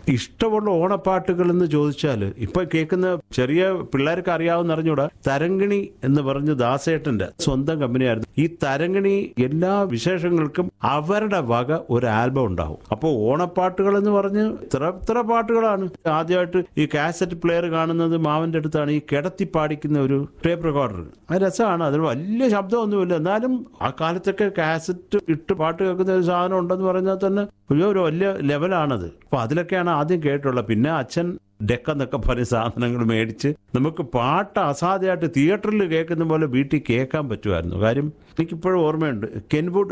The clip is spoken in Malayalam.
ഇഷ്ടമുള്ള ഓണപ്പാട്ടുകൾ എന്ന് ചോദിച്ചാൽ ഇപ്പൊ കേൾക്കുന്ന ചെറിയ പിള്ളേർക്ക് അറിയാവുന്ന അറിഞ്ഞൂടാ തരങ്കിണി എന്ന് പറഞ്ഞ് ദാസേട്ടന്റെ സ്വന്തം കമ്പനിയായിരുന്നു ഈ തരങ്കിണി എല്ലാ വിശേഷങ്ങൾക്കും അവരുടെ വക ഒരു ആൽബം ഉണ്ടാവും അപ്പോൾ ഓണപ്പാട്ടുകൾ എന്ന് പറഞ്ഞ് ഇത്ര ഇത്ര പാട്ടുകളാണ് ആദ്യമായിട്ട് ഈ കാസറ്റ് പ്ലെയർ കാണുന്നത് മാവന്റെ അടുത്താണ് ഈ കിടത്തി പാടിക്കുന്ന ഒരു ടേപ്പ് റെക്കോർഡർ അത് രസമാണ് അതിന് വലിയ ശബ്ദമൊന്നുമില്ല എന്നാലും ആ കാലത്തൊക്കെ കാസറ്റ് ഇട്ട് പാട്ട് കേൾക്കുന്ന ഒരു സാധനം ഉണ്ടെന്ന് പറഞ്ഞാൽ തന്നെ ഒരു ഒരു വലിയ ലെവലാണത് അപ്പൊ അതിലൊക്കെയാണ് ആദ്യം കേട്ടുള്ളത് പിന്നെ അച്ഛൻ ഡെക്ക എന്നൊക്കെ പറഞ്ഞ സാധനങ്ങൾ മേടിച്ച് നമുക്ക് പാട്ട് അസാധ്യമായിട്ട് തിയേറ്ററിൽ കേൾക്കുന്ന പോലെ വീട്ടിൽ കേൾക്കാൻ പറ്റുമായിരുന്നു കാര്യം എനിക്കിപ്പോഴും ഓർമ്മയുണ്ട് കെൻവുഡ്